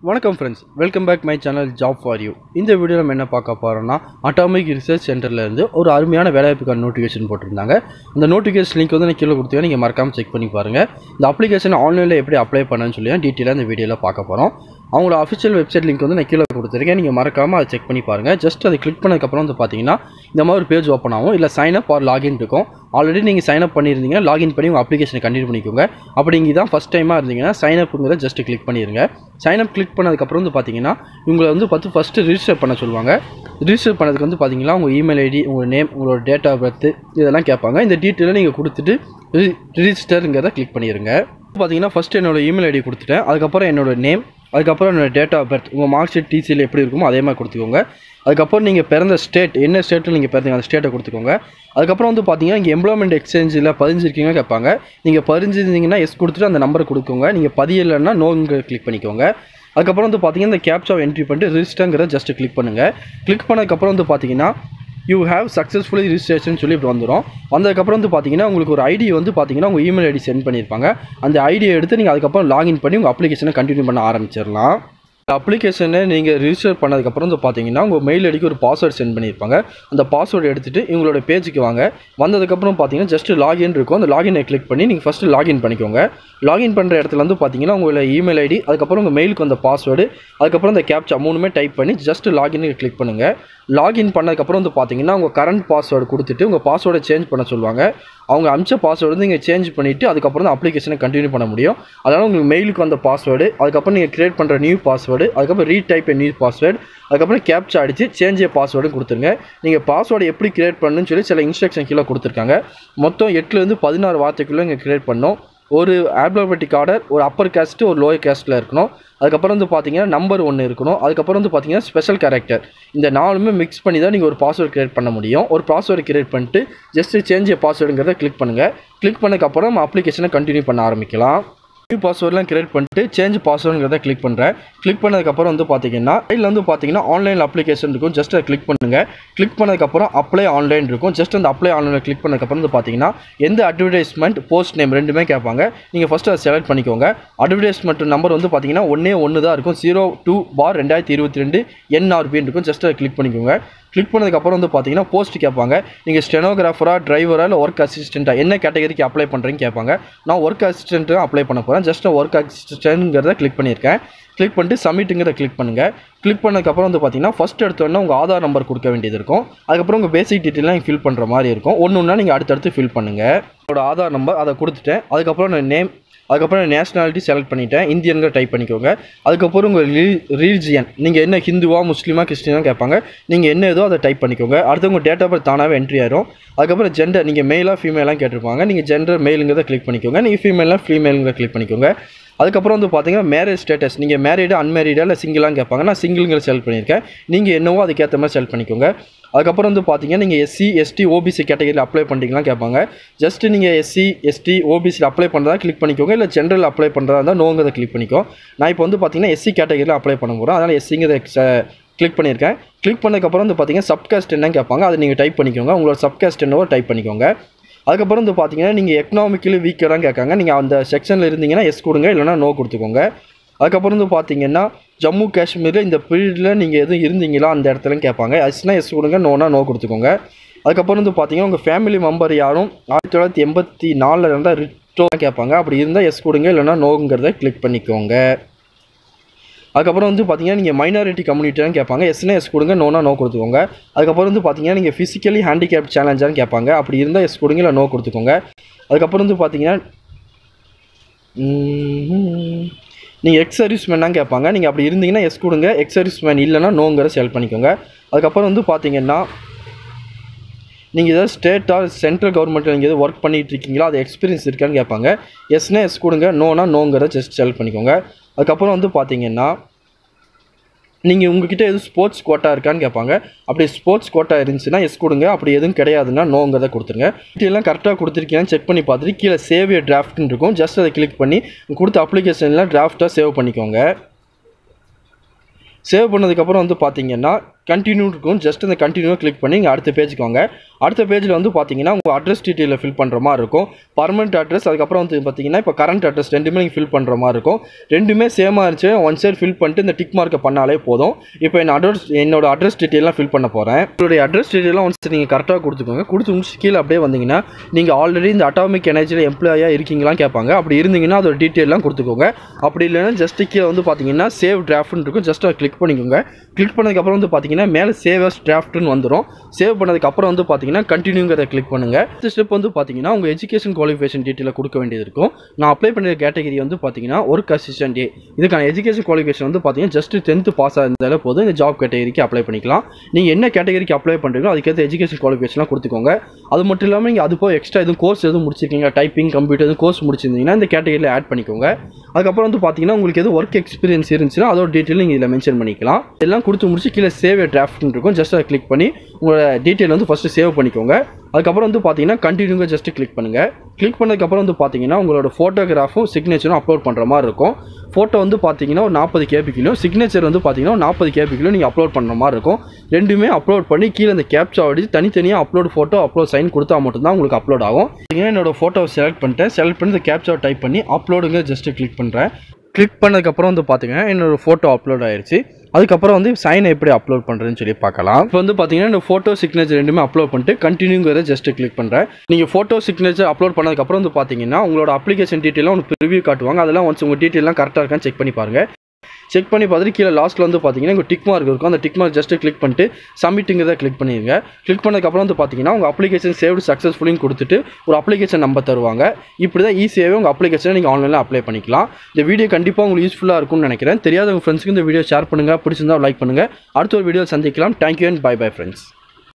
வணக்கம் friends welcome back my channel job for you இந்த video நம்ம என்ன பார்க்க போகிறோம்னா அட்டாமிக் ரிசர்ச் சென்டர்லேருந்து ஒரு அருமையான வேலைவாய்ப்புக்கான நோட்டிஃபிகேஷன் போட்டிருந்தாங்க அந்த நோட்டிஃபிகேஷன் லிங்க் வந்து நான் கீழே கொடுத்தீங்க நீங்கள் மறக்காமல் செக் பண்ணி பாருங்கள் இந்த அப்ளிகேஷன் ஆன்லைனில் எப்படி அப்ளை பண்ணணும்னு சொல்லி டீட்டெயிலாக இந்த வீடியோவில் பார்க்க போகிறோம் அவங்களோட அஃபிஷியல் வெப்சைட் லிங்க் வந்து நான் கீழே கொடுத்துருக்கேன் நீங்கள் மறக்காமல் அதை செக் பண்ணி பாருங்கள் ஜஸ்ட் அதை கிளிக் பண்ணதுக்கப்புறம் வந்து பார்த்தீங்கன்னா இந்த மாதிரி ஒரு பேஜ் ஓப்பன் ஆகும் இல்லை சைன் அப் ஆர் லாகின் இருக்கும் ஆல்ரெடி நீங்கள் சைன் அப் பண்ணியிருந்தீங்க லாகின் பண்ணி உங்கள் அப்ளிகேஷனை கண்டினியூ பண்ணிக்கோங்க அப்படி இங்கே தான் ஃபஸ்ட் டைமாக இருந்தீங்கன்னா சைன் அப்புங்கிறத ஜஸ்ட் கிளிக் பண்ணிடுங்க சைன் அப் கிளிக் பண்ணதுக்கப்புறம் வந்து பார்த்தீங்கன்னா உங்களை வந்து பார்த்து ஃபஸ்ட்டு ரிஜிஸ்டர் பண்ண சொல்லுவாங்க ரிஜிஸ்டர் பண்ணதுக்கு வந்து பார்த்தீங்கன்னா உங்கள் இமெயில் ஐடி உங்கள் நேம் உங்களோட டேட் ஆஃப் பர்த் இதெல்லாம் கேட்பாங்க இந்த டீட்டெயிலை நீங்கள் கொடுத்துட்டு ரிஜிஸ்டருங்கிறத கிளிக் பண்ணிடுங்க பார்த்தீங்கன்னா ஃபஸ்ட்டு என்னோட இமெயில் ஐடி கொடுத்துட்டேன் அதுக்கப்புறம் என்னோட நேம் அதுக்கப்புறம் என்னோட டேட் ஆஃப் பர்த் உங்கள் மார்க் ஷீட் டிசியில் எப்படி இருக்குமோ அதே மாதிரி கொடுத்துக்கோங்க அதுக்கப்புறம் நீங்கள் பிறந்த ஸ்டேட் என்ன ஸ்டேட்டில் நீங்கள் பிறந்தீங்க அந்த ஸ்டேட்டை கொடுத்துக்கோங்க அதுக்கப்புறம் வந்து பார்த்தீங்கன்னா இங்கே எம்ப்ளாய்மெண்ட் எக்ஸ்சேஞ்சில் பதிஞ்சிருக்கீங்க கேட்பாங்க நீங்கள் பதிஞ்சிருந்தீங்கன்னா எஸ் கொடுத்துட்டு அந்த நம்பரை கொடுக்குங்க நீங்கள் பதியலைன்னா நோங்க கிளிக் பண்ணிக்கோங்க அதுக்கப்புறம் வந்து பார்த்தீங்கன்னா இந்த கேப்சாவை என்ட்ரி பண்ணிட்டு ரிஜிஸ்டருங்கிறத ஜஸ்ட் கிளிக் பண்ணுங்கள் கிளிக் பண்ணதுக்கப்புறம் வந்து பார்த்தீங்கன்னா யூ ஹேவ் சக்ஸஸ்ஃபுல்லி ரிஜிஸ்ட்ரேஷன் சொல்லி இப்படி வந்துடும் வந்ததுக்கப்புறம் வந்து பார்த்தீங்கன்னா உங்களுக்கு ஒரு ஐடி வந்து பார்த்தீங்கன்னா உங்கள் இமெயில் ஐடி சென்ட் பண்ணியிருப்பாங்க அந்த ஐடியை எடுத்து நீங்கள் அதுக்கப்புறம் லாகின் பண்ணி உங்கள் அப்ளிகேஷனை கண்டினியூ பண்ண ஆரம்பிச்சிடலாம் அப்ளிகேஷனை நீங்கள் ரிஜிஸ்டர் பண்ணதுக்கப்புறம் வந்து பார்த்தீங்கன்னா உங்கள் மெயில் ஐடிக்கு ஒரு பாஸ்வேர்டு சென்ட் பண்ணியிருப்பாங்க அந்த பாஸ்வேர்டு எடுத்துகிட்டு இவங்களோட பேஜுக்கு வாங்க வந்ததுக்கப்புறம் பார்த்தீங்கன்னா ஜஸ்ட் லாகின் இருக்கும் அந்த லாகினை கிளிக் பண்ணி நீங்கள் ஃபஸ்ட்டு லாகின் பண்ணிக்கோங்க லாகின் பண்ணுற இடத்துல வந்து பார்த்தீங்கன்னா உங்களோட இமெயில் ஐடி அதுக்கப்புறம் உங்கள் மெயிலுக்கு வந்த பாஸ்வேர்டு அதுக்கப்புறம் இந்த கேப்சா மூணுமே டைப் பண்ணி ஜஸ்ட் லாகின் கிளிக் பண்ணுங்கள் லாகின் பண்ணதுக்கப்புறம் வந்து பார்த்தீங்கன்னா உங்கள் கரண்ட் பாஸ்வேர்டு கொடுத்துட்டு உங்கள் பாஸ்வேர்டை சேஞ்ச் பண்ண சொல்லுவாங்க அவங்க அமிச்ச பாஸ்வேர்டு வந்து நீங்கள் சேஞ்ச் பண்ணிவிட்டு அதுக்கப்புறம் தான் அப்ளிகேஷனை கண்டினியூ பண்ண முடியும் அதனால் உங்களுக்கு மெயிலுக்கு வந்த பாஸ்வேர்டு அதுக்கப்புறம் நீங்கள் க்ரியேட் பண்ணுற நியூ பாஸ்வேர்டு அதுக்கப்புறம் ரீடைப் நியூ பாஸ்வேர்டு அதுக்கப்புறம் கேப்சா அடித்து சேஞ்ச் ஏ பாஸ்வேர்டு கொடுத்துருங்க நீங்கள் பாஸ்வேர்டு எப்படி க்ரியேட் பண்ணணும்னு சொல்லி சில இன்ஸ்ட்ரக்ஷன் கீழே கொடுத்துருக்காங்க மொத்தம் எட்டுலேருந்து பதினாறு வார்த்தைக்குள்ளே இங்கே க்ரியேட் பண்ணோம் ஒரு ஆல்பபெட்டிக் ஆர்டர் ஒரு அப்பர் கேஸ்ட்டு ஒரு லோயர் கேஸ்ட்டில் இருக்கணும் அதுக்கப்புறம் வந்து பார்த்தீங்கன்னா நம்பர் ஒன்று இருக்கணும் அதுக்கப்புறம் வந்து பார்த்தீங்கன்னா ஸ்பெஷல் கேரக்டர் இந்த நாலுமே மிக்ஸ் பண்ணி தான் நீங்கள் ஒரு பாஸ்வேர்டு கிரியேட் பண்ண முடியும் ஒரு பாஸ்வேர்டு கிரியேட் பண்ணிட்டு ஜஸ்ட் சேஞ்ச் பாஸ்வேர்டுங்கிறத கிளிக் பண்ணுங்கள் கிளிக் பண்ணதுக்கப்புறம் நம்ம அப்ளிகேஷனை கண்டினியூ பண்ண ஆரம்பிக்கலாம் நியூ பாஸ்வேர்ட்லாம் கிரியேட் பண்ணிட்டு சேஞ்ச் பாஸ்வேர்டுங்கிறத கிளிக் பண்ணுறேன் கிளிக் பண்ணதுக்கப்புறம் வந்து பார்த்தீங்கன்னா இதில் வந்து பார்த்தீங்கன்னா ஆன்லைன் அப்ளிகேஷன் இருக்கும் ஜஸ்ட் அதை கிளிக் பண்ணுங்கள் கிளிக் பண்ணதுக்கப்புறம் அப்ளை ஆன்லைன் இருக்கும் ஜஸ்ட் அந்த அப்ளை ஆன்லைனில் கிளிக் பண்ணதுக்கப்புறம் வந்து பார்த்தீங்கன்னா எந்த அட்வர்டைஸ்மெண்ட் போஸ்ட் நேம் ரெண்டுமே கேட்பாங்க நீங்கள் ஃபஸ்ட்டு அதை செலக்ட் பண்ணிக்கோங்க அட்வர்டைஸ்மெண்ட் நம்பர் வந்து பார்த்தீங்கன்னா ஒன்றே ஒன்று தான் இருக்கும் ஜீரோ டூ பார் ரெண்டாயிரத்தி இருபத்தி ரெண்டு என்ஆர்பின்னு இருக்கும் ஜஸ்ட் அதை கிளிக் பண்ணிக்கோங்க கிளிக் பண்ணதுக்கப்புறம் வந்து பார்த்தீங்கன்னா போஸ்ட் கேட்பாங்க நீங்கள் ஸ்டெனோகிராஃபராக டிரைவராக இல்லை ஒர்க் அசிஸ்டண்ட்டாக என்ன கேட்டகரிக்கு அப்ளை பண்ணுறீங்க கேட்பாங்க நான் ஒர்க் அசிஸ்டண்ட்டு அப்ளை பண்ண போகிறேன் ஜஸ்ட் ஒர்க் அசிஸ்டன்ட்ங்கிறத கிளிக் பண்ணியிருக்கேன் கிளிக் பண்ணிட்டு சப்மிட்டுங்கிறத கிளிக் பண்ணுங்கள் கிளிக் பண்ணதுக்கப்புறம் வந்து பார்த்தீங்கன்னா ஃபஸ்ட் எடுத்தோடனே உங்கள் ஆதார் நம்பர் கொடுக்க வேண்டியது இருக்கும் அதுக்கப்புறம் உங்கள் பேசிக் டீட்டெயிலாம் ஃபில் பண்ணுற மாதிரி இருக்கும் ஒன்று ஒன்றா நீங்கள் அடுத்தடுத்து ஃபில் பண்ணுங்கள் உங்களோட ஆதார் நம்பர் அதை கொடுத்துட்டேன் அதுக்கப்புறம் நான் நேம் அதுக்கப்புறம் நேஷனாலிட்டி செலக்ட் பண்ணிட்டேன் இந்தியன்கிற டைப் பண்ணிக்கோங்க அதுக்கப்புறம் உங்கள் ரிலீஜியன் நீங்கள் என்ன ஹிந்துவா முஸ்லீமா கிறிஸ்டினா கேட்பாங்க நீங்கள் என்ன ஏதோ அதை டைப் பண்ணிக்கோங்க அடுத்து உங்கள் டேட் ஆஃப் பர்த் தானாகவே என்ட்ரி ஆயிரும் அதுக்கப்புறம் ஜெண்டர் நீங்கள் மேலாக ஃபீமேலாக கேட்டிருப்பாங்க நீங்கள் ஜெண்டர் மெயிலுங்கிறத கிளிக் பண்ணிக்கோங்க நீங்கள் ஃபீமேலாக ஃபீமேலுங்கிறத கிளிக் பண்ணிக்கோங்க அதுக்கப்புறம் வந்து பார்த்தீங்கன்னா மேரேஜ் ஸ்டேட்டஸ் நீங்கள் மேரீடு அன்மேரீடா இல்லை சிங்கிளான்னு கேட்பாங்க நான் சிங்கிள்ங்கிற செலக்ட் பண்ணியிருக்கேன் நீங்கள் என்னவோ அதுக்கேற்ற மாதிரி செலக்ட் பண்ணிக்கோங்க அதுக்கப்புறம் வந்து பார்த்தீங்கன்னா நீங்கள் எஸ்சி எஸ்டி ஓபிசி கேட்டகரியில் அப்ளை பண்ணிட்டீங்களாம் கேட்பாங்க ஜஸ்ட் நீங்கள் எஸ்சி எஸ்டி ஓபிசியில் அப்ளை பண்ணுறதா கிளிக் பண்ணிக்கோங்க இல்லை ஜென்ரல் அப்ளை பண்ணுறதா இருந்தால் நோங்கிறத கிளிக் பண்ணிக்கோ நான் இப்போ வந்து பார்த்தீங்கன்னா எஸ்சி கேட்டகரியில் அப்ளை பண்ண போகிறோம் அதனால் எஸ்சிங்கிறத கிளிக் பண்ணியிருக்கேன் கிளிக் பண்ணதுக்கப்புறம் வந்து பார்த்தீங்கன்னா சப்காஸ்ட் என்னன்னு கேட்பாங்க அதை நீங்கள் டைப் பண்ணிக்கோங்க உங்களோட சப்காஸ்ட் என்னவோ டைப் பண்ணிக்கோங்க அதுக்கப்புறம் வந்து பார்த்தீங்கன்னா நீங்கள் எக்கனாமிக்கலி வீக்கராக கேட்காங்க நீங்கள் அந்த செக்ஷனில் இருந்தீங்கன்னா எஸ் கொடுங்க இல்லைனா நோ கொடுத்துக்கோங்க அதுக்கப்புறம் வந்து பார்த்தீங்கன்னா ஜம்மு காஷ்மீரில் இந்த பீரியடில் நீங்கள் எதுவும் இருந்தீங்களா அந்த இடத்துல கேட்பாங்க எஸ்னா எஸ் கொடுங்க நோனா நோ கொடுத்துக்கோங்க அதுக்கப்புறம் வந்து பார்த்தீங்கன்னா உங்கள் ஃபேமிலி மெம்பர் யாரும் ஆயிரத்தி தொள்ளாயிரத்தி எண்பத்தி நாலில் இருந்தால் ரிட்டோ கேட்பாங்க அப்படி இருந்தால் எஸ் கொடுங்க இல்லைனா நோங்கிறத கிளிக் பண்ணிக்கோங்க அதுக்கப்புறம் வந்து பார்த்தீங்கன்னா நீங்கள் மைனாரிட்டி கம்யூனிட்டியான்னு கேட்பாங்க எஸ்னா எஸ் கொடுங்க நோனா நோ கொடுத்துக்கோங்க அதுக்கப்புறம் வந்து பார்த்தீங்கன்னா நீங்கள் ஃபிசிக்கலி ஹேண்டிகேப் சேலஞ்சான்னு கேட்பாங்க அப்படி இருந்தால் எஸ் கொடுங்க இல்லை நோ கொடுத்துக்கோங்க அதுக்கப்புறம் வந்து பார்த்தீங்கன்னா நீங்கள் எக்ஸ் சர்வீஸ் மேனாக கேட்பாங்க நீங்கள் அப்படி இருந்தீங்கன்னா எஸ் கொடுங்க எக்ஸ் சர்வீஸ் மேன் இல்லைனா நோங்கிற செலக்ட் பண்ணிக்கோங்க அதுக்கப்புறம் வந்து பார்த்தீங்கன்னா நீங்கள் ஏதாவது ஸ்டேட் ஆர் சென்ட்ரல் கவர்மெண்ட்டில் நீங்கள் எதாவது ஒர்க் பண்ணிகிட்டு இருக்கீங்களா அது எக்ஸ்பீரியன்ஸ் இருக்கான்னு கேட்பாங்க எஸ்னா எஸ் கொடுங்க நோனா நோங்கிறத ஜஸ்ட் செலக்ட் பண்ணிக்கோங்க அதுக்கப்புறம் வந்து பார்த்தீங்கன்னா நீங்கள் உங்ககிட்ட எதுவும் ஸ்போர்ட்ஸ் கோட்டா இருக்கான்னு கேட்பாங்க அப்படி ஸ்போர்ட்ஸ் கோட்டா இருந்துச்சுன்னா எஸ் கொடுங்க அப்படி எதுவும் கிடையாதுன்னா நோங்கிறத கொடுத்துருங்க இதெல்லாம் கரெக்டாக கொடுத்துருக்கீங்கன்னு செக் பண்ணி பார்த்துட்டு கீழே சேவ் ஏ டிராஃப்ட்னு இருக்கும் ஜஸ்ட் அதை கிளிக் பண்ணி கொடுத்த அப்ளிகேஷனில் டிராஃப்ட்டாக சேவ் பண்ணிக்கோங்க சேவ் பண்ணதுக்கப்புறம் வந்து பார்த்தீங்கன்னா கண்டினியூ இருக்கும் ஜஸ்ட் இந்த கண்டினியூவை கிளிக் பண்ணி இங்கே அடுத்த பேஜுக்கு வாங்க அடுத்த பேஜில் வந்து பார்த்தீங்கன்னா உங்கள் அட்ரஸ் டீட்டெயிலில் ஃபில் பண்ணுற மாதிரி இருக்கும் பர்மனெண்ட் அட்ரஸ் அதுக்கப்புறம் வந்து பார்த்தீங்கன்னா இப்போ கரண்ட் அட்ரஸ் ரெண்டுமே நீங்கள் ஃபில் பண்ணுற மாதிரி இருக்கும் ரெண்டுமே சேமாக இருந்துச்சு ஒன் சைடு ஃபில் பண்ணிட்டு இந்த டிக் மார்க்கை பண்ணாலே போதும் இப்போ என் அட்ரஸ் என்னோட அட்ரஸ் டீட்டெயிலாம் ஃபில் பண்ண போகிறேன் உங்களுடைய அட்ரஸ் டீட்டெயிலாம் ஒன்ஸ் நீங்கள் கரெக்டாக கொடுத்துக்கோங்க கொடுத்து முடிச்சு கீழே அப்படியே வந்தீங்கன்னா நீங்கள் ஆல்ரெடி இந்த அட்டாமிக் எனர்ஜியில் எம்ப்ளாயாக இருக்கீங்களான்னு கேட்பாங்க அப்படி இருந்தீங்கன்னா அதோட டீட்டெயிலாம் கொடுத்துக்கோங்க அப்படி இல்லைன்னா ஜஸ்ட் கீழே வந்து பார்த்தீங்கன்னா சேவ் டிராஃப்ட்னு இருக்கும் ஜஸ்ட் அதை கிளிக் பண்ணிக்கோங்க கிளிக் பண்ணதுக்கப்புறம் வந்து பார்த்தீங்கன்னா மேலே சேவ் அஸ் டிராஃப்ட்னு வந்துடும் சேவ் பண்ணதுக்கப்புறம் வந்து பார்த்தீங்கன்னா கண்டினியூங்கிறத கிளிக் பண்ணுங்கள் அடுத்த ஸ்டெப் வந்து பார்த்தீங்கன்னா உங்கள் எஜுகேஷன் குவாலிஃபிகேஷன் டீட்டெயிலை கொடுக்க வேண்டியது இருக்கும் நான் அப்ளை பண்ணுற கேட்டகரி வந்து பார்த்தீங்கன்னா ஒர்க் அசிஸ்டன்ட் ஏ இதுக்கான எஜுகேஷன் குவாலிஃபிகேஷன் வந்து பார்த்தீங்கன்னா ஜஸ்ட் டென்த்து பாஸ் ஆயிருந்தாலே போதும் இந்த ஜாப் கேட்டகரிக்கு அப்ளை பண்ணிக்கலாம் நீங்கள் என்ன கேட்டகரிக்கு அப்ளை பண்ணுறீங்களோ அதுக்கேற்ற எஜுகேஷன் குவாலிஃபிகேஷன்லாம் கொடுத்துக்கோங்க அது மட்டும் இல்லாமல் நீங்கள் அது போய் எக்ஸ்ட்ரா எதுவும் கோர்ஸ் எதுவும் முடிச்சிருக்கீங்க டைப்பிங் கம்ப்யூட்டர் எதுவும் கோர்ஸ் முடிச்சிருந்தீங்கன்னா இந்த கேட்டகரியில் ஆட் பண்ணிக்கோங்க அதுக்கப்புறம் வந்து பார்த்தீங்கன்னா உங்களுக்கு எதுவும் ஒர்க் எக்ஸ்பீரியன்ஸ் இருந்துச்சுன்னா அதோட டீட்டெயில் நீங்கள் இதில் மென்ஷன் பண்ணிக்கலாம் எல்லாம் கொடுத்து முடிச்சு கீழே சேவ் டிராஃப்ட்னு இருக்கும் ஜஸ்ட் அதை கிளிக் பண்ணி உங்களோட டீட்டெயில் வந்து ஃபஸ்ட்டு சேவ் பண்ணிக்கோங்க அதுக்கப்புறம் வந்து பார்த்தீங்கன்னா கண்டினியூங்க ஜஸ்ட் கிளிக் பண்ணுங்கள் கிளிக் பண்ணதுக்கப்புறம் வந்து பார்த்தீங்கன்னா உங்களோட ஃபோட்டோகிராஃபும் சிக்னேச்சரும் அப்லோட் பண்ணுற மாதிரி இருக்கும் ஃபோட்டோ வந்து பார்த்தீங்கன்னா ஒரு நாற்பது கேபிக்கிலும் சிக்னேச்சர் வந்து பார்த்தீங்கன்னா ஒரு நாற்பது கேபிக்கிலும் நீங்கள் அப்லோட் பண்ணுற மாதிரி இருக்கும் ரெண்டுமே அப்லோட் பண்ணி கீழே இந்த கேப்சா அடிச்சு தனித்தனியாக அப்லோட் ஃபோட்டோ அப்லோட் சைன் கொடுத்தா மட்டும்தான் உங்களுக்கு அப்லோட் ஆகும் பார்த்தீங்கன்னா என்னோட ஃபோட்டோவை செலக்ட் பண்ணிட்டேன் செலக்ட் பண்ணி இந்த கேப்சா டைப் பண்ணி அப்லோடுங்க ஜஸ்ட் கிளிக் பண்ணுறேன் கிளிக் பண்ணதுக்கப்புறம் வந்து பார்த்தீங்கன்னா என்னோட ஃபோட்டோ அப்லோட் ஆயிருச்சு அதுக்கப்புறம் வந்து சைனை எப்படி அப்லோட் பண்ணுறதுன்னு சொல்லி பார்க்கலாம் இப்போ வந்து பார்த்தீங்கன்னா இந்த ஃபோட்டோ சிக்னேச்சர் ரெண்டுமே அப்லோட் பண்ணிட்டு கண்டினியூங்கிறத ஜஸ்ட் கிளிக் பண்ணுறேன் நீங்கள் ஃபோட்டோ சிக்னேச்சர் அப்லோட் பண்ணதுக்கப்புறம் வந்து பார்த்தீங்கன்னா உங்களோட அப்ளிகேஷன் டீட்டெயிலாம் உங்களுக்கு ரிவ்யூ காட்டுவாங்க அதெல்லாம் ஒன்ஸ் உங்கள் டீட்டெயிலாம் கரெக்டாக இருக்கான்னு செக் பண்ணி பாருங்கள் செக் பண்ணி பார்த்துட்டு கீழே லாஸ்ட்டில் வந்து பார்த்தீங்கன்னா உங்கள் டிக் மார்க் இருக்கும் அந்த டிக் மார்க் ஜஸ்ட் கிளிக் பண்ணிட்டு சப்மிட்டுங்கிறத கிளிக் பண்ணிடுங்க கிளிக் பண்ணதுக்கப்புறம் வந்து பார்த்தீங்கன்னா உங்கள் அப்ளிகேஷன் சேவ்டு சக்ஸஸ்ஃபுல்லின்னு கொடுத்துட்டு ஒரு அப்ளிகேஷன் நம்பர் தருவாங்க இப்படி தான் ஈஸியாகவே உங்கள் அப்ளிகேஷனை நீங்கள் ஆன்லைனில் அப்ளை பண்ணிக்கலாம் இந்த வீடியோ கண்டிப்பாக உங்களுக்கு யூஸ்ஃபுல்லாக இருக்கும்னு நினைக்கிறேன் தெரியாத உங்கள் ஃப்ரெண்ட்ஸுக்கு இந்த வீடியோ ஷேர் பண்ணுங்கள் பிடிச்சிருந்தா லைக் பண்ணுங்கள் அடுத்த ஒரு வீடியோ சந்திக்கலாம் thank you and bye bye friends